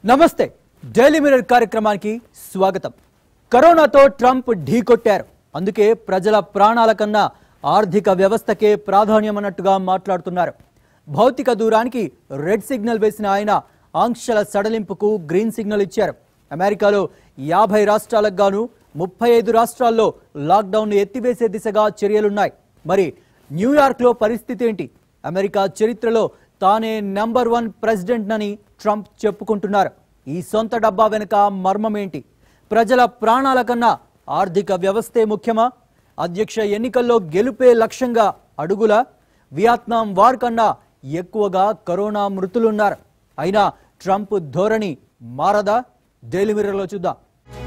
నమస్తే daily mirror కార్యక్రమానికి స్వాగతం కరోనాతో ట్రంప్ ఢీకొట్టారు అందుకే ప్రజల ప్రాణాల కన్నా ఆర్థిక వ్యవస్థకే ప్రాధాన్యమన్నట్టుగా మాట్లాడుతున్నారు భౌతిక దూరానికి రెడ్ సిగ్నల్ వేసిన ఆయన ఆంక్షల సడలింపుకు గ్రీన్ సిగ్నల్ ఇచ్చారు అమెరికాలో యాభై రాష్ట్రాలకు గాను ముప్పై ఐదు రాష్ట్రాల్లో లాక్డౌన్ ఎత్తివేసే దిశగా చర్యలున్నాయి మరి న్యూయార్క్లో పరిస్థితి ఏంటి అమెరికా చరిత్రలో తానే నెంబర్ వన్ ప్రెసిడెంట్ అని ట్రంప్ చెప్పుకుంటున్నారు ఈ సొంత డబ్బా వెనుక మర్మం ఏంటి ప్రజల ప్రాణాల కన్నా ఆర్థిక వ్యవస్థే ముఖ్యమా అధ్యక్ష ఎన్నికల్లో గెలుపే లక్ష్యంగా అడుగుల వియత్నాం వార్ కన్నా ఎక్కువగా కరోనా మృతులున్నారు అయినా ట్రంప్ ధోరణి మారదా డైలీ మిర్రర్లో చూద్దాం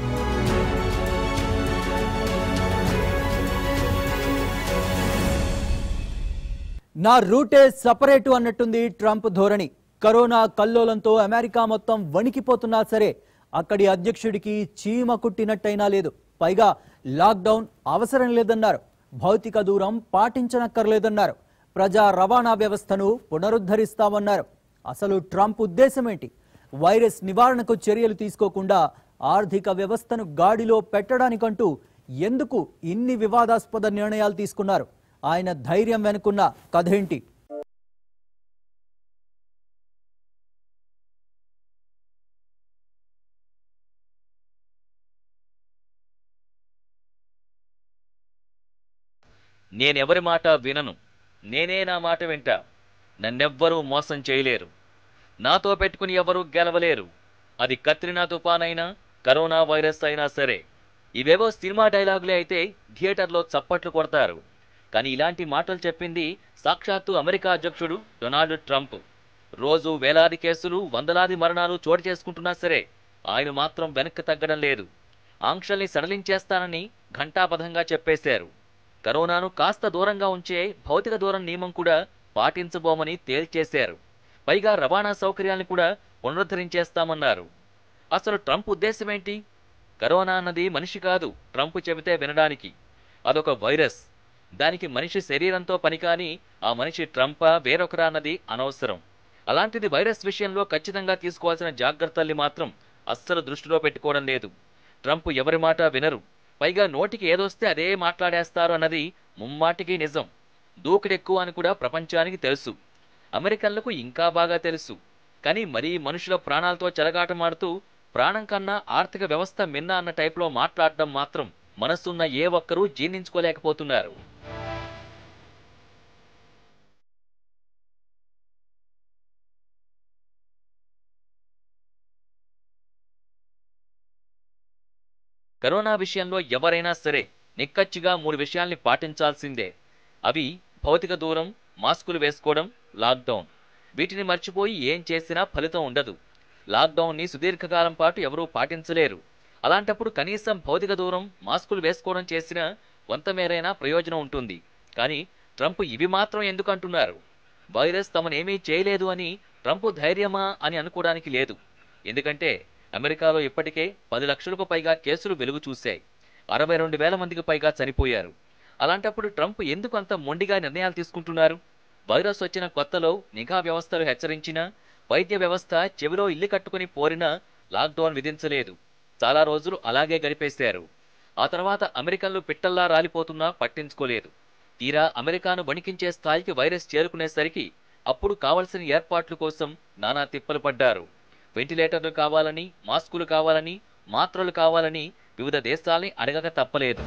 నా రూటే సపరేటు అన్నట్టుంది ట్రంప్ ధోరణి కరోనా కల్లోలంతో అమెరికా మొత్తం వణికిపోతున్నా సరే అక్కడి అధ్యక్షుడికి చీమ కుట్టినట్టయినా లేదు పైగా లాక్డౌన్ అవసరం లేదన్నారు భౌతిక దూరం పాటించనక్కర్లేదన్నారు ప్రజా రవాణా వ్యవస్థను పునరుద్ధరిస్తామన్నారు అసలు ట్రంప్ ఉద్దేశం ఏంటి వైరస్ నివారణకు చర్యలు తీసుకోకుండా ఆర్థిక వ్యవస్థను గాడిలో పెట్టడానికంటూ ఎందుకు ఇన్ని వివాదాస్పద నిర్ణయాలు తీసుకున్నారు ఆయన ధైర్యం వెనుకున్న కథేంటి నేనెవరి మాట వినను నేనే నా మాట వింటా నన్నెవ్వరూ మోసం చేయలేరు నాతో పెట్టుకుని ఎవరూ గెలవలేరు అది కత్రినా తుఫానైనా కరోనా వైరస్ అయినా సరే ఇవేవో సినిమా డైలాగులే అయితే థియేటర్లో చప్పట్లు కొడతారు కానీ ఇలాంటి మాటలు చెప్పింది సాక్షాత్తు అమెరికా అధ్యక్షుడు డొనాల్డ్ ట్రంప్ రోజు వేలాది కేసులు వందలాది మరణాలు చోటు చేసుకుంటున్నా సరే ఆయన మాత్రం వెనక్కి తగ్గడం లేదు ఆంక్షల్ని సడలించేస్తానని ఘంటాపథంగా చెప్పేశారు కరోనాను కాస్త దూరంగా ఉంచే భౌతిక దూరం నియమం కూడా పాటించబోమని తేల్చేశారు పైగా రవాణా సౌకర్యాలను కూడా పునరుద్ధరించేస్తామన్నారు అసలు ట్రంప్ ఉద్దేశం ఏంటి కరోనా అన్నది మనిషి కాదు ట్రంప్ చెబితే వినడానికి అదొక వైరస్ దానికి మనిషి శరీరంతో పని కాని ఆ మనిషి ట్రంపా వేరొకరా అన్నది అనవసరం అలాంటిది వైరస్ విషయంలో ఖచ్చితంగా తీసుకోవాల్సిన జాగ్రత్తల్ని మాత్రం అస్సలు దృష్టిలో పెట్టుకోవడం లేదు ట్రంప్ ఎవరి మాట వినరు పైగా నోటికి ఏదొస్తే అదే మాట్లాడేస్తారు అన్నది ముమ్మాటికి నిజం దూకుడెక్కువ అని కూడా ప్రపంచానికి తెలుసు అమెరికన్లకు ఇంకా బాగా తెలుసు కానీ మరీ మనుషుల ప్రాణాలతో చెలగాటమాడుతూ ప్రాణం కన్నా ఆర్థిక వ్యవస్థ మిన్న అన్న టైప్లో మాట్లాడడం మాత్రం మనసున్న ఏ ఒక్కరూ జీర్ణించుకోలేకపోతున్నారు కరోనా విషయంలో ఎవరైనా సరే నిక్కచ్చిగా మూడు విషయాల్ని పాటించాల్సిందే అవి భౌతిక దూరం మాస్కులు వేసుకోవడం లాక్డౌన్ వీటిని మర్చిపోయి ఏం చేసినా ఫలితం ఉండదు లాక్డౌన్ని సుదీర్ఘకాలం పాటు ఎవరూ పాటించలేరు అలాంటప్పుడు కనీసం భౌతిక దూరం మాస్కులు వేసుకోవడం చేసినా కొంతమేరైనా ప్రయోజనం ఉంటుంది కానీ ట్రంప్ ఇవి మాత్రం ఎందుకు అంటున్నారు వైరస్ తమనేమీ చేయలేదు అని ట్రంప్ ధైర్యమా అని అనుకోవడానికి లేదు ఎందుకంటే అమెరికాలో ఇప్పటికే పది లక్షలకు పైగా కేసులు వెలుగు చూశాయి అరవై రెండు వేల మందికి పైగా చనిపోయారు అలాంటప్పుడు ట్రంప్ ఎందుకు అంత మొండిగా నిర్ణయాలు తీసుకుంటున్నారు వైరస్ వచ్చిన కొత్తలో నిఘా వ్యవస్థలు హెచ్చరించినా వైద్య వ్యవస్థ చెవిలో ఇల్లు కట్టుకుని పోరినా లాక్డౌన్ విధించలేదు చాలా రోజులు అలాగే గడిపేశారు ఆ తర్వాత అమెరికన్లు పిట్టల్లా రాలిపోతున్నా పట్టించుకోలేదు తీరా అమెరికాను వణికించే స్థాయికి వైరస్ చేరుకునేసరికి అప్పుడు కావలసిన ఏర్పాట్ల కోసం నానా తిప్పలు పడ్డారు వెంటిలేటర్లు కావాలని మాస్కులు కావాలని మాత్రలు కావాలని వివిధ దేశాల్ని అడగక తప్పలేదు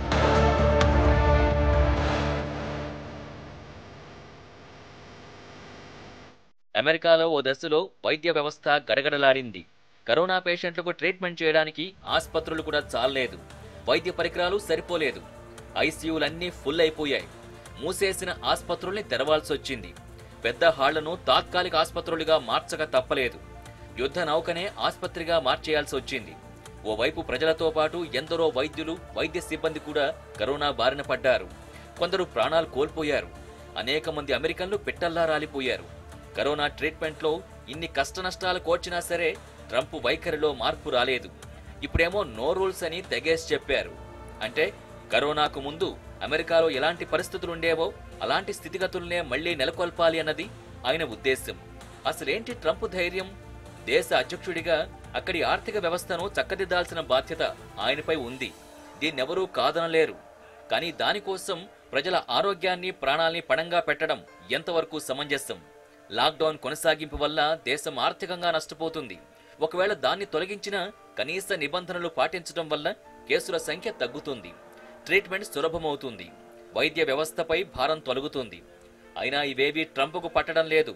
అమెరికాలో ఓ దశలో వైద్య వ్యవస్థ గడగడలాడింది కరోనా పేషెంట్లకు ట్రీట్మెంట్ చేయడానికి ఆసుపత్రులు కూడా చాలలేదు వైద్య పరికరాలు సరిపోలేదు ఐసీయూలన్నీ ఫుల్ అయిపోయాయి మూసేసిన ఆసుపత్రుల్ని తెరవాల్సి వచ్చింది పెద్ద హాళ్లను తాత్కాలిక ఆసుపత్రులుగా మార్చక తప్పలేదు యుద్ధ నౌకనే ఆసుపత్రిగా మార్చేయాల్సి వచ్చింది ఓవైపు ప్రజలతో పాటు ఎందరో వైద్యులు వైద్య సిబ్బంది కూడా కరోనా బారిన పడ్డారు కొందరు ప్రాణాలు కోల్పోయారు అనేక మంది అమెరికన్లు పిట్టల్లా రాలిపోయారు కరోనా ట్రీట్మెంట్లో ఇన్ని కష్టనష్టాలు కోర్చినా సరే ట్రంప్ వైఖరిలో మార్పు రాలేదు ఇప్పుడేమో నో రూల్స్ అని తెగేసి చెప్పారు అంటే కరోనాకు ముందు అమెరికాలో ఎలాంటి పరిస్థితులుండేవో అలాంటి స్థితిగతుల్నే మళ్లీ నెలకొల్పాలి అన్నది ఆయన ఉద్దేశం అసలేంటి ట్రంప్ ధైర్యం దేశ అధ్యక్షుడిగా అక్కడి ఆర్థిక వ్యవస్థను చక్కదిద్దాల్సిన బాధ్యత ఆయనపై ఉంది దీన్నెవరూ కాదనలేరు కానీ దానికోసం ప్రజల ఆరోగ్యాన్ని ప్రాణాల్ని పణంగా పెట్టడం ఎంతవరకు సమంజసం లాక్డౌన్ కొనసాగింపు వల్ల దేశం ఆర్థికంగా నష్టపోతుంది ఒకవేళ దాన్ని తొలగించినా కనీస నిబంధనలు పాటించడం వల్ల కేసుల సంఖ్య తగ్గుతుంది ట్రీట్మెంట్ సులభమవుతుంది వైద్య వ్యవస్థపై భారం తొలగుతుంది అయినా ఇవేవీ ట్రంప్కు పట్టడం లేదు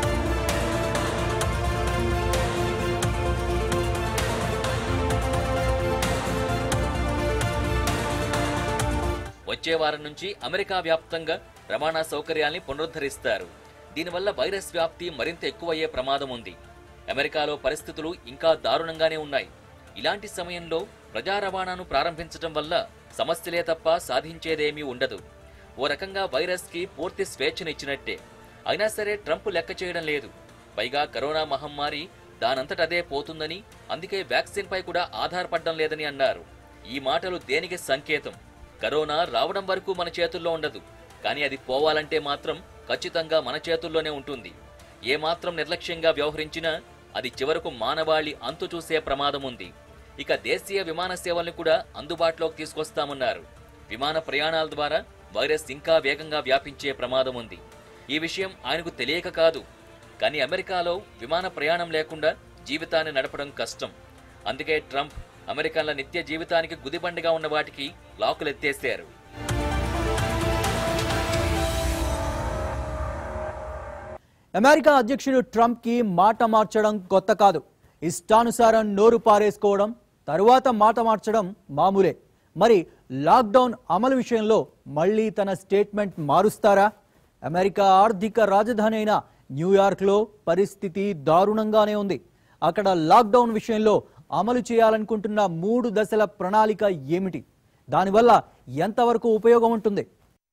వచ్చే వారం నుంచి అమెరికా వ్యాప్తంగా రవాణా సౌకర్యాల్ని పునరుద్ధరిస్తారు దీనివల్ల వైరస్ వ్యాప్తి మరింత ఎక్కువయ్యే ప్రమాదం ఉంది అమెరికాలో పరిస్థితులు ఇంకా దారుణంగానే ఉన్నాయి ఇలాంటి సమయంలో ప్రజా రవాణాను ప్రారంభించడం వల్ల సమస్యలే తప్ప సాధించేదేమీ ఉండదు ఓ రకంగా వైరస్ కి పూర్తి స్వేచ్ఛనిచ్చినట్టే అయినా సరే ట్రంప్ లెక్క చేయడం లేదు పైగా కరోనా మహమ్మారి దానంతటదే పోతుందని అందుకే వ్యాక్సిన్ పై కూడా ఆధారపడడం లేదని అన్నారు ఈ మాటలు దేనికి సంకేతం కరోనా రావడం వరకు మన చేతుల్లో ఉండదు కానీ అది పోవాలంటే మాత్రం ఖచ్చితంగా మన చేతుల్లోనే ఉంటుంది ఏ మాత్రం నిర్లక్ష్యంగా వ్యవహరించినా అది చివరకు మానవాళి అంతు చూసే ప్రమాదం ఉంది ఇక దేశీయ విమాన సేవల్ని కూడా అందుబాటులోకి తీసుకొస్తామన్నారు విమాన ప్రయాణాల ద్వారా వైరస్ ఇంకా వేగంగా వ్యాపించే ప్రమాదం ఉంది ఈ విషయం ఆయనకు తెలియక కాదు కానీ అమెరికాలో విమాన ప్రయాణం లేకుండా జీవితాన్ని నడపడం కష్టం అందుకే ట్రంప్ అమెరికన్ల నిత్య జీవితానికి గుదిబండిగా ఉన్న వాటికి లాకులెత్తేశారు అమెరికా అధ్యక్షుడు ట్రంప్కి మాట మార్చడం కొత్త కాదు ఇష్టానుసారం నోరు పారేసుకోవడం తరువాత మాట మార్చడం మామూలే మరి లాక్డౌన్ అమలు విషయంలో మళ్ళీ తన స్టేట్మెంట్ మారుస్తారా అమెరికా ఆర్థిక రాజధాని అయిన న్యూయార్క్లో పరిస్థితి దారుణంగానే ఉంది అక్కడ లాక్డౌన్ విషయంలో అమలు చేయాలనుకుంటున్న మూడు దశల ప్రణాళిక ఏమిటి దానివల్ల ఎంతవరకు ఉపయోగం ఉంటుంది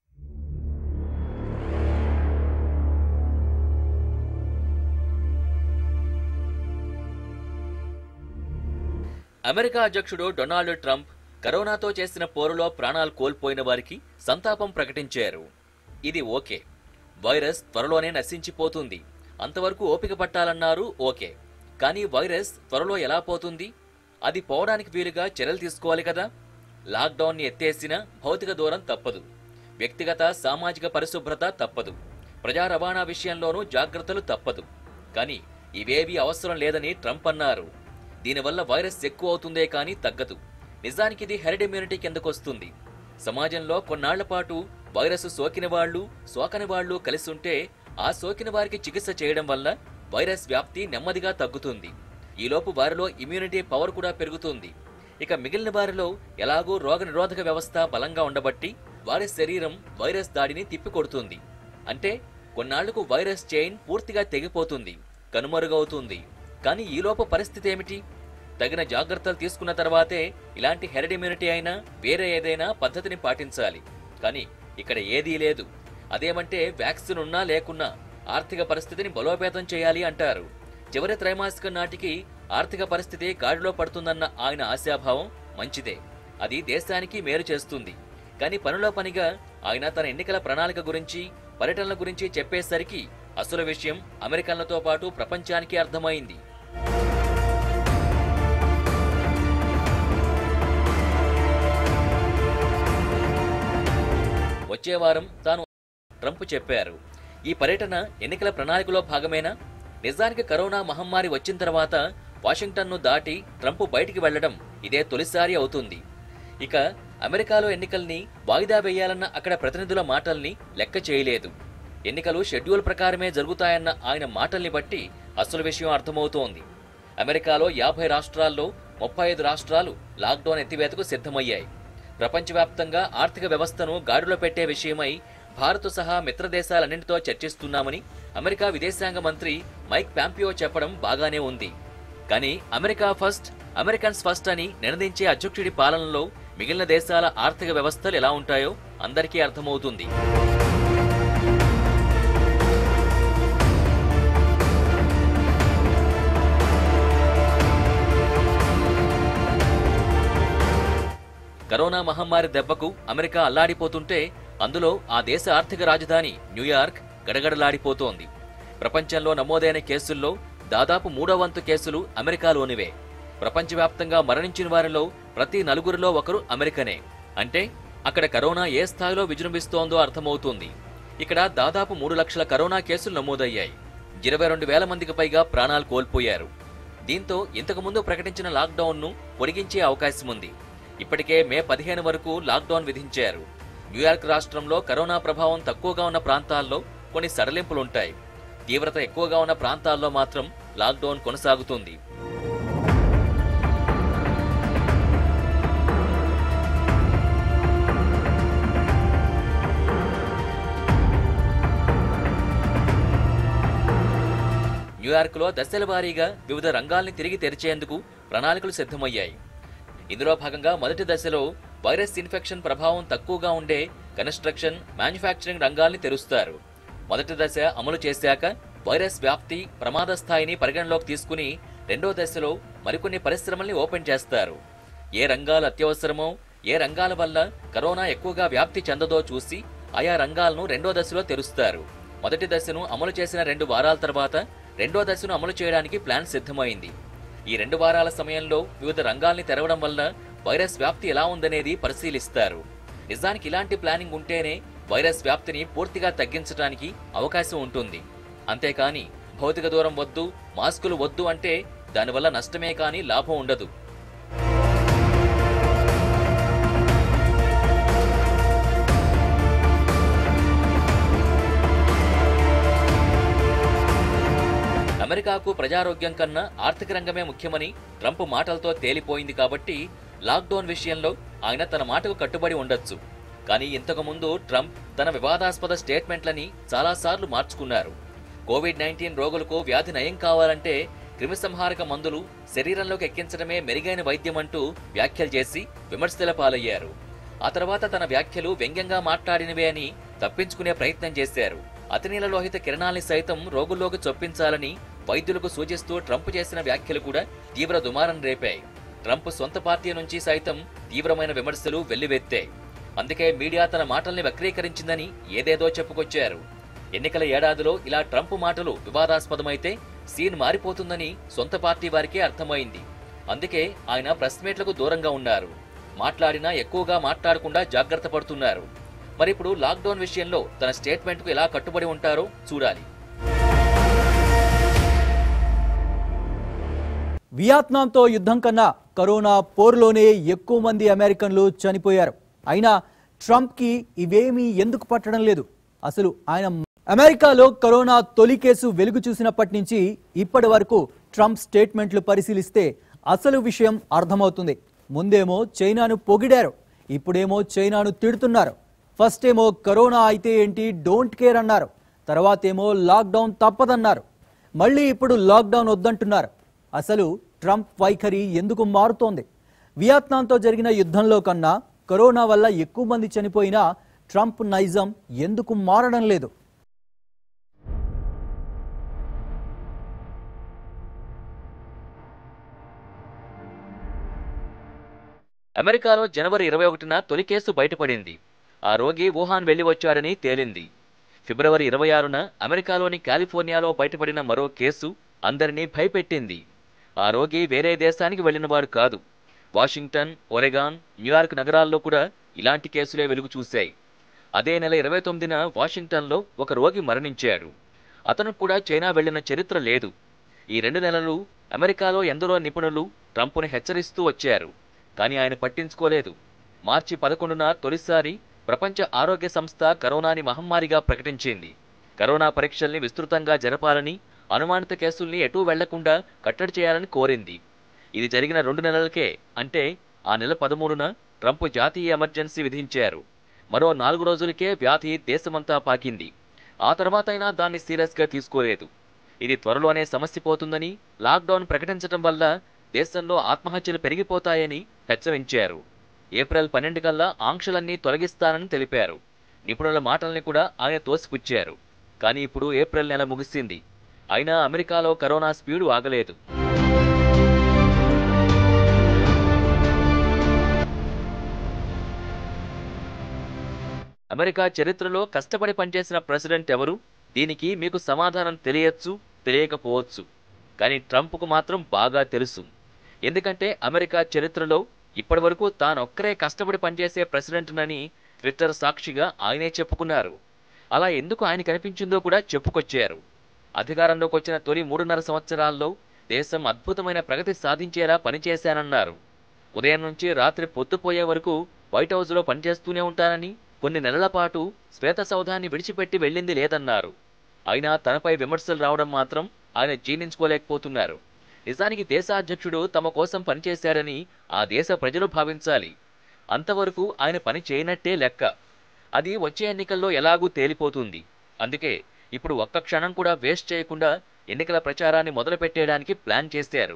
అమెరికా అధ్యక్షుడు డొనాల్డ్ ట్రంప్ కరోనాతో చేసిన పోరులో ప్రాణాలు కోల్పోయిన వారికి సంతాపం ప్రకటించారు ఇది ఓకే వైరస్ త్వరలోనే నశించిపోతుంది అంతవరకు ఓపిక పట్టాలన్నారు ఓకే కానీ వైరస్ త్వరలో ఎలా పోతుంది అది పోవడానికి వీలుగా చర్యలు తీసుకోవాలి కదా లాక్డౌన్ని ఎత్తేసిన భౌతిక దూరం తప్పదు వ్యక్తిగత సామాజిక పరిశుభ్రత తప్పదు ప్రజా రవాణా విషయంలోనూ జాగ్రత్తలు తప్పదు కానీ ఇవేవీ అవసరం లేదని ట్రంప్ అన్నారు దీనివల్ల వైరస్ ఎక్కువ అవుతుందే కానీ తగ్గదు నిజానికి ఇది హెర్డ్ ఇమ్యూనిటీ కిందకొస్తుంది సమాజంలో కొన్నాళ్ల పాటు వైరస్ సోకిన వాళ్ళు సోకని వాళ్ళు కలిసి ఉంటే ఆ సోకిన వారికి చికిత్స చేయడం వల్ల వైరస్ వ్యాప్తి నెమ్మదిగా తగ్గుతుంది ఈలోపు వారిలో ఇమ్యూనిటీ పవర్ కూడా పెరుగుతుంది ఇక మిగిలిన వారిలో ఎలాగూ రోగనిరోధక వ్యవస్థ బలంగా ఉండబట్టి వారి శరీరం వైరస్ దాడిని తిప్పికొడుతుంది అంటే కొన్నాళ్లకు వైరస్ చైన్ పూర్తిగా తెగిపోతుంది కనుమరుగవుతుంది కానీ ఈలోపు పరిస్థితి ఏమిటి తగిన జాగ్రత్తలు తీసుకున్న తర్వాతే ఇలాంటి హెర్డ్ ఇమ్యూనిటీ అయినా వేరే ఏదైనా పద్ధతిని పాటించాలి కానీ ఇక్కడ ఏదీ లేదు అదేమంటే వ్యాక్సిన్ ఉన్నా లేకున్నా ఆర్థిక పరిస్థితిని బలోపేతం చేయాలి అంటారు చివరి త్రైమాసికం నాటికి ఆర్థిక పరిస్థితి గాడిలో పడుతుందన్న ఆయన ఆశాభావం మంచిదే అది దేశానికి మేలు చేస్తుంది కానీ పనిలో పనిగా ఆయన తన ఎన్నికల ప్రణాళిక గురించి పర్యటనల గురించి చెప్పేసరికి అసలు విషయం అమెరికన్లతో పాటు ప్రపంచానికి అర్థమైంది వచ్చే వారం తాను ట్రంప్ చెప్పారు ఈ పర్యటన ఎన్నికల ప్రణాళికలో భాగమేనా నిజానికి కరోనా మహమ్మారి వచ్చిన తర్వాత వాషింగ్టన్ను దాటి ట్రంప్ బయటికి వెళ్లడం ఇదే తొలిసారి అవుతుంది ఇక అమెరికాలో ఎన్నికల్ని వాయిదా వేయాలన్న అక్కడ ప్రతినిధుల మాటల్ని లెక్క చేయలేదు ఎన్నికలు షెడ్యూల్ ప్రకారమే జరుగుతాయన్న ఆయన మాటల్ని బట్టి అసలు విషయం అర్థమవుతోంది అమెరికాలో యాభై రాష్ట్రాల్లో ముప్పై ఐదు రాష్ట్రాలు లాక్డౌన్ ఎత్తివేతకు సిద్ధమయ్యాయి ప్రపంచవ్యాప్తంగా ఆర్థిక వ్యవస్థను గాడిలో పెట్టే విషయమై భారత్ సహా మిత్ర దేశాలన్నింటితో చర్చిస్తున్నామని అమెరికా విదేశాంగ మంత్రి మైక్ పాంపియో చెప్పడం బాగానే ఉంది కానీ అమెరికా ఫస్ట్ అమెరికన్స్ ఫస్ట్ అని నినదించే అధ్యక్షుడి పాలనలో మిగిలిన దేశాల ఆర్థిక వ్యవస్థలు ఎలా ఉంటాయో అందరికీ అర్థమవుతుంది కరోనా మహమ్మారి దెబ్బకు అమెరికా అల్లాడిపోతుంటే అందులో ఆ దేశ ఆర్థిక రాజధాని న్యూయార్క్ గడగడలాడిపోతోంది ప్రపంచంలో నమోదైన కేసుల్లో దాదాపు మూడో వంతు కేసులు అమెరికాలోనివే ప్రపంచవ్యాప్తంగా మరణించిన వారిలో ప్రతి నలుగురిలో ఒకరు అమెరికనే అంటే అక్కడ కరోనా ఏ స్థాయిలో విజృంభిస్తోందో అర్థమవుతుంది ఇక్కడ దాదాపు మూడు లక్షల కరోనా కేసులు నమోదయ్యాయి ఇరవై రెండు వేల మందికి పైగా ప్రాణాలు కోల్పోయారు దీంతో ఇంతకు ముందు ప్రకటించిన లాక్డౌన్ను పొడిగించే అవకాశం ఉంది ఇప్పటికే మే పదిహేను వరకు లాక్డౌన్ విధించారు న్యూయార్క్ రాష్ట్రంలో కరోనా ప్రభావం తక్కువగా ఉన్న ప్రాంతాల్లో కొన్ని సడలింపులుంటాయి తీవ్రత ఎక్కువగా ఉన్న ప్రాంతాల్లో మాత్రం లాక్డౌన్ కొనసాగుతుంది న్యూయార్క్లో దశల వారీగా వివిధ రంగాల్ని తిరిగి తెరిచేందుకు ప్రణాళికలు సిద్ధమయ్యాయి ఇందులో భాగంగా మొదటి దశలో వైరస్ ఇన్ఫెక్షన్ ప్రభావం తక్కువగా ఉండే కన్స్ట్రక్షన్ మ్యానుఫ్యాక్చరింగ్ రంగాల్ని తెరుస్తారు మొదటి దశ అమలు చేశాక వైరస్ వ్యాప్తి ప్రమాద స్థాయిని పరిగణలోకి తీసుకుని రెండో దశలో మరికొన్ని పరిశ్రమల్ని ఓపెన్ చేస్తారు ఏ రంగాలు అత్యవసరమో ఏ రంగాల వల్ల కరోనా ఎక్కువగా వ్యాప్తి చెందదో చూసి ఆయా రంగాలను రెండో దశలో తెరుస్తారు మొదటి దశను అమలు చేసిన రెండు వారాల తర్వాత రెండో దశను అమలు చేయడానికి ప్లాన్ సిద్ధమైంది ఈ రెండు వారాల సమయంలో వివిధ రంగాల్ని తెరవడం వల్ల వైరస్ వ్యాప్తి ఎలా ఉందనేది పరిశీలిస్తారు నిజానికి ఇలాంటి ప్లానింగ్ ఉంటేనే వైరస్ వ్యాప్తిని పూర్తిగా తగ్గించడానికి అవకాశం ఉంటుంది అంతేకాని భౌతిక దూరం వద్దు మాస్కులు వద్దు అంటే దానివల్ల నష్టమే కానీ లాభం ఉండదు అమెరికాకు ప్రజారోగ్యం కన్నా ఆర్థిక రంగమే ముఖ్యమని ట్రంప్ మాటలతో తేలిపోయింది కాబట్టి లాక్డౌన్ విషయంలో ఆయన తన మాటకు కట్టుబడి ఉండొచ్చు కానీ ఇంతకు ముందు ట్రంప్ తన వివాదాస్పద స్టేట్మెంట్లని చాలాసార్లు మార్చుకున్నారు కోవిడ్ నైన్టీన్ రోగులకు వ్యాధి నయం కావాలంటే క్రిమిసంహారక మందులు శరీరంలోకి ఎక్కించడమే మెరుగైన వైద్యం అంటూ వ్యాఖ్యలు చేసి విమర్శల పాలయ్యారు ఆ తర్వాత తన వ్యాఖ్యలు వ్యంగ్యంగా మాట్లాడినవే అని తప్పించుకునే ప్రయత్నం చేశారు అతినీల లోహిత కిరణాల్ని సైతం రోగుల్లోకి చొప్పించాలని వైద్యులకు సూచిస్తూ ట్రంప్ చేసిన వ్యాఖ్యలు కూడా తీవ్ర దుమారం రేపాయి ట్రంప్ సొంత పార్టీ నుంచి సైతం తీవ్రమైన విమర్శలు వెల్లువెత్తాయి అందుకే మీడియా తన మాటల్ని వక్రీకరించిందని ఏదేదో చెప్పుకొచ్చారు ఎన్నికల ఏడాదిలో ఇలా ట్రంప్ మాటలు వివాదాస్పదమైతే సీన్ మారిపోతుందని సొంత పార్టీ వారికే అర్థమైంది అందుకే ఆయన ప్రెస్ మీట్లకు దూరంగా ఉన్నారు మాట్లాడినా ఎక్కువగా మాట్లాడకుండా జాగ్రత్త పడుతున్నారు మరిప్పుడు లాక్డౌన్ విషయంలో తన స్టేట్మెంట్కు ఎలా కట్టుబడి ఉంటారో చూడాలి వియత్నాంతో యుద్ధం కన్నా కరోనా పోరులోనే ఎక్కువ మంది అమెరికన్లు చనిపోయారు అయినా ట్రంప్కి ఇవేమీ ఎందుకు పట్టడం లేదు అసలు ఆయన అమెరికాలో కరోనా తొలి కేసు వెలుగు చూసినప్పటి నుంచి ఇప్పటి వరకు ట్రంప్ స్టేట్మెంట్లు పరిశీలిస్తే అసలు విషయం అర్థమవుతుంది ముందేమో చైనాను పొగిడారు ఇప్పుడేమో చైనాను తిడుతున్నారు ఫస్ట్ ఏమో కరోనా అయితే ఏంటి డోంట్ కేర్ అన్నారు తర్వాతేమో లాక్డౌన్ తప్పదన్నారు మళ్ళీ ఇప్పుడు లాక్డౌన్ వద్దంటున్నారు అసలు ట్రంప్ వైఖరి ఎందుకు మారుతోంది వియత్నాంతో జరిగిన యుద్ధంలో కన్నా కరోనా వల్ల ఎక్కువ మంది చనిపోయినా ట్రంప్ నైజం ఎందుకు మారడం లేదు అమెరికాలో జనవరి ఇరవై ఒకటిన తొలి కేసు బయటపడింది ఆ రోగి వుహాన్ వెళ్లి వచ్చాడని తేలింది ఫిబ్రవరి ఇరవై ఆరున అమెరికాలోని కాలిఫోర్నియాలో బయటపడిన మరో కేసు అందరినీ భయపెట్టింది ఆ రోగి వేరే దేశానికి వెళ్ళినవాడు కాదు వాషింగ్టన్ ఒరెగాన్ న్యూయార్క్ నగరాల్లో కూడా ఇలాంటి కేసులే వెలుగు చూశాయి అదే నెల ఇరవై తొమ్మిదిన వాషింగ్టన్లో ఒక రోగి మరణించాడు అతను కూడా చైనా వెళ్లిన చరిత్ర లేదు ఈ రెండు నెలలు అమెరికాలో ఎందరో నిపుణులు ట్రంప్ను హెచ్చరిస్తూ వచ్చారు కానీ ఆయన పట్టించుకోలేదు మార్చి పదకొండున తొలిసారి ప్రపంచ ఆరోగ్య సంస్థ కరోనాని మహమ్మారిగా ప్రకటించింది కరోనా పరీక్షల్ని విస్తృతంగా జరపాలని అనుమానిత కేసుల్ని ఎటూ వెళ్లకుండా కట్టడి చేయాలని కోరింది ఇది జరిగిన రెండు నెలలకే అంటే ఆ నెల పదమూడున ట్రంప్ జాతీయ ఎమర్జెన్సీ విధించారు మరో నాలుగు రోజులకే వ్యాధి దేశమంతా పాకింది ఆ తర్వాతైనా దాన్ని సీరియస్గా తీసుకోలేదు ఇది త్వరలోనే సమస్య పోతుందని లాక్డౌన్ ప్రకటించడం వల్ల దేశంలో ఆత్మహత్యలు పెరిగిపోతాయని హెచ్చరించారు ఏప్రిల్ పన్నెండు కల్లా ఆంక్షలన్నీ తొలగిస్తానని తెలిపారు నిపుణుల మాటల్ని కూడా ఆయన తోసిపుచ్చారు కానీ ఇప్పుడు ఏప్రిల్ నెల ముగిసింది అయినా అమెరికాలో కరోనా స్పీడు ఆగలేదు అమెరికా చరిత్రలో కష్టపడి పనిచేసిన ప్రెసిడెంట్ ఎవరు దీనికి మీకు సమాధానం తెలియచ్చు తెలియకపోవచ్చు కానీ ట్రంప్కు మాత్రం బాగా తెలుసు ఎందుకంటే అమెరికా చరిత్రలో ఇప్పటివరకు తానొక్కరే కష్టపడి పనిచేసే ప్రెసిడెంట్నని ట్విట్టర్ సాక్షిగా ఆయనే చెప్పుకున్నారు అలా ఎందుకు ఆయన కనిపించిందో కూడా చెప్పుకొచ్చారు అధికారంలోకి వచ్చిన తొలి మూడున్నర సంవత్సరాల్లో దేశం అద్భుతమైన ప్రగతి సాధించేలా పనిచేశానన్నారు ఉదయం నుంచి రాత్రి పొద్దుపోయే వరకు వైట్ హౌస్లో పనిచేస్తూనే ఉంటానని కొన్ని నెలల పాటు శ్వేత సౌధాన్ని విడిచిపెట్టి వెళ్ళింది లేదన్నారు అయినా తనపై విమర్శలు రావడం మాత్రం ఆయన జీర్ణించుకోలేకపోతున్నారు నిజానికి దేశ అధ్యక్షుడు తమ కోసం పనిచేశారని ఆ దేశ ప్రజలు భావించాలి అంతవరకు ఆయన పని చేయనట్టే లెక్క అది వచ్చే ఎన్నికల్లో ఎలాగూ తేలిపోతుంది అందుకే ఇప్పుడు ఒక్క క్షణం కూడా వేస్ట్ చేయకుండా ఎన్నికల ప్రచారాన్ని మొదలుపెట్టేయడానికి ప్లాన్ చేశారు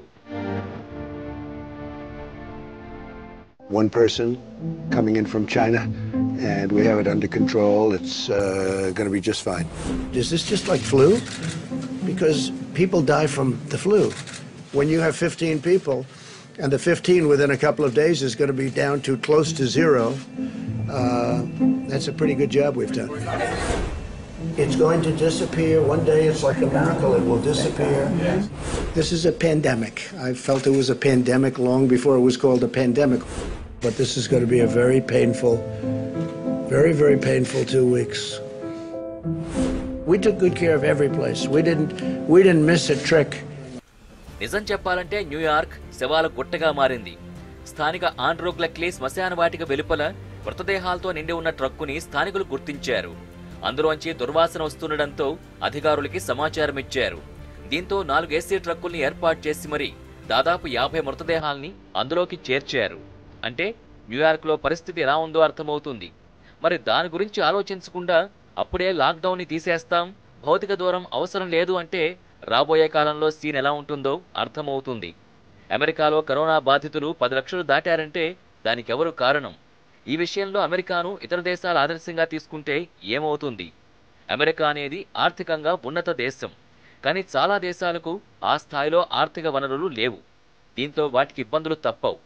one person coming in from China, and we have it under control. It's uh, going to be just fine. Is this just like flu? Because people die from the flu. When you have 15 people, and the 15 within a couple of days is going to be down to close to zero, uh, that's a pretty good job we've done. It's going to disappear. One day it's like a miracle, it will disappear. This is a pandemic. I felt it was a pandemic long before it was called a pandemic. But this is going to be a very painful, very, very painful two weeks. We took good care of every place. We didn't, we didn't miss a trick. నిజం చెప్పాలంటే New York శవాల గుట్టగా మారింది స్థానిక ఆండ్రోగ్లక్లీ శ్మశాన వాటిక వెలుపల మృతదేహాలతో నిండి ఉన్న ట్రక్కుని స్థానికులు గుర్తించారు అందులోంచి దుర్వాసన వస్తుండటంతో అధికారులకి సమాచారం ఇచ్చారు దీంతో నాలుగు ఏసీ ట్రక్కుల్ని ఏర్పాటు చేసి మరి దాదాపు యాభై మృతదేహాల్ని అందులోకి చేర్చారు అంటే న్యూయార్క్లో పరిస్థితి ఎలా ఉందో అర్థమవుతుంది మరి దాని గురించి ఆలోచించకుండా అప్పుడే లాక్డౌన్ని తీసేస్తాం భౌతిక దూరం అవసరం లేదు అంటే రాబోయే కాలంలో సీన్ ఎలా ఉంటుందో అర్థమవుతుంది అమెరికాలో కరోనా బాధితులు పది లక్షలు దాటారంటే దానికెవరు కారణం ఈ విషయంలో అమెరికాను ఇతర దేశాలు ఆదర్శంగా తీసుకుంటే ఏమవుతుంది అమెరికా అనేది ఆర్థికంగా ఉన్నత దేశం కానీ చాలా దేశాలకు ఆ స్థాయిలో ఆర్థిక వనరులు లేవు దీంతో వాటికి ఇబ్బందులు తప్పవు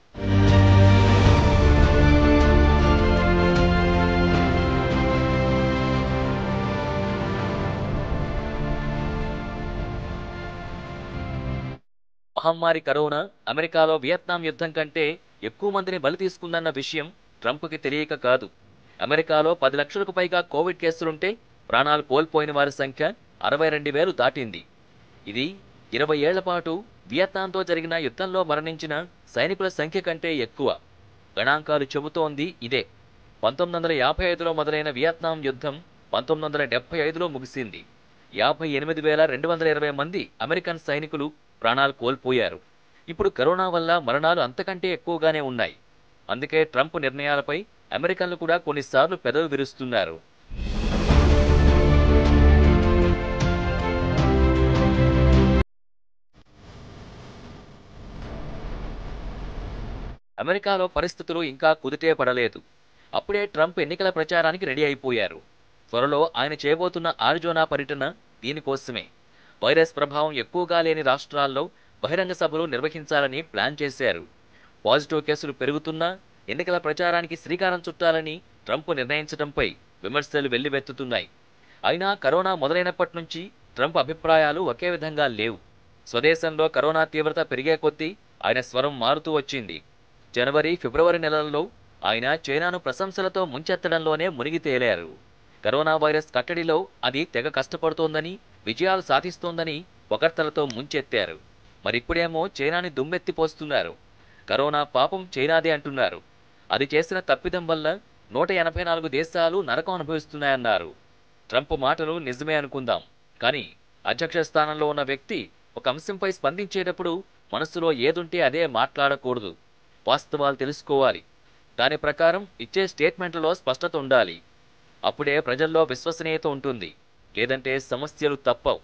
మహమ్మారి కరోనా అమెరికాలో వియత్నాం యుద్ధం కంటే ఎక్కువ మందిని బలి తీసుకుందన్న విషయం ట్రంప్కి తెలియక కాదు అమెరికాలో పది లక్షలకు పైగా కోవిడ్ కేసులుంటే ప్రాణాలు కోల్పోయిన వారి సంఖ్య అరవై రెండు వేలు దాటింది ఇది ఇరవై ఏళ్ల పాటు వియత్నాంతో జరిగిన యుద్ధంలో మరణించిన సైనికుల సంఖ్య కంటే ఎక్కువ గణాంకాలు చెబుతోంది ఇదే పంతొమ్మిది వందల యాభై ఐదులో మొదలైన వియత్నాం యుద్ధం పంతొమ్మిది వందల డెబ్బై ఐదులో ముగిసింది యాభై ఎనిమిది వేల రెండు వందల ఇరవై మంది అమెరికన్ సైనికులు ప్రాణాలు కోల్పోయారు ఇప్పుడు కరోనా వల్ల మరణాలు అంతకంటే ఎక్కువగానే ఉన్నాయి అందుకే ట్రంప్ నిర్ణయాలపై అమెరికన్లు కూడా కొన్నిసార్లు పెదవి విరుస్తున్నారు అమెరికాలో పరిస్థితులు ఇంకా కుదిటే పడలేదు అప్పుడే ట్రంప్ ఎన్నికల ప్రచారానికి రెడీ అయిపోయారు త్వరలో ఆయన చేయబోతున్న ఆరిజోనా పర్యటన దీనికోసమే వైరస్ ప్రభావం ఎక్కువగా లేని రాష్ట్రాల్లో బహిరంగ సభలు నిర్వహించాలని ప్లాన్ చేశారు పాజిటివ్ కేసులు పెరుగుతున్నా ఎన్నికల ప్రచారానికి శ్రీకారం చుట్టాలని ట్రంప్ నిర్ణయించడంపై విమర్శలు వెల్లువెత్తుతున్నాయి అయినా కరోనా మొదలైనప్పటి నుంచి ట్రంప్ అభిప్రాయాలు ఒకే విధంగా లేవు స్వదేశంలో కరోనా తీవ్రత పెరిగే కొద్దీ ఆయన స్వరం మారుతూ వచ్చింది జనవరి ఫిబ్రవరి నెలల్లో ఆయన చైనాను ప్రశంసలతో ముంచెత్తడంలోనే మునిగి తేలారు కరోనా వైరస్ కట్టడిలో అది తెగ కష్టపడుతోందని విజయాలు సాధిస్తోందని పొగడ్తలతో ముంచెత్తారు మరిప్పుడేమో చైనాని దుమ్మెత్తిపోస్తున్నారు కరోనా పాపం చైనాదే అంటున్నారు అది చేసిన తప్పిదం వల్ల నూట ఎనభై నాలుగు దేశాలు నరకం అనుభవిస్తున్నాయన్నారు ట్రంప్ మాటలు నిజమే అనుకుందాం కానీ అధ్యక్ష స్థానంలో ఉన్న వ్యక్తి ఒక అంశంపై స్పందించేటప్పుడు మనసులో ఏదుంటే అదే మాట్లాడకూడదు వాస్తవాలు తెలుసుకోవాలి దాని ప్రకారం ఇచ్చే స్టేట్మెంట్లలో స్పష్టత ఉండాలి అప్పుడే ప్రజల్లో విశ్వసనీయత ఉంటుంది లేదంటే సమస్యలు తప్పవు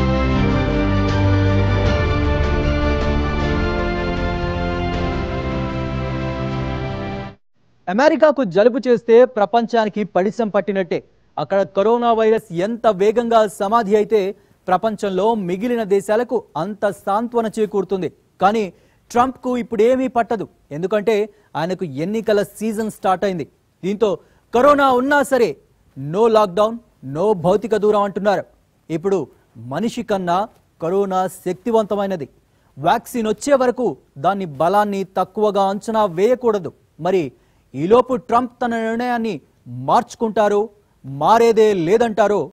అమెరికాకు జలుబు చేస్తే ప్రపంచానికి పడిసం పట్టినట్టే అక్కడ కరోనా వైరస్ ఎంత వేగంగా సమాధి అయితే ప్రపంచంలో మిగిలిన దేశాలకు అంత సాంత్వన చేకూరుతుంది కానీ ట్రంప్కు ఇప్పుడేమీ పట్టదు ఎందుకంటే ఆయనకు ఎన్నికల సీజన్ స్టార్ట్ అయింది దీంతో కరోనా ఉన్నా సరే నో లాక్డౌన్ నో భౌతిక దూరం అంటున్నారు ఇప్పుడు మనిషి కన్నా కరోనా శక్తివంతమైనది వ్యాక్సిన్ వచ్చే వరకు దాని బలాన్ని తక్కువగా అంచనా వేయకూడదు మరి ఈలోపు ట్రంప్ తన నిర్ణయాన్ని మార్చుకుంటారో మారేదే లేదంటారో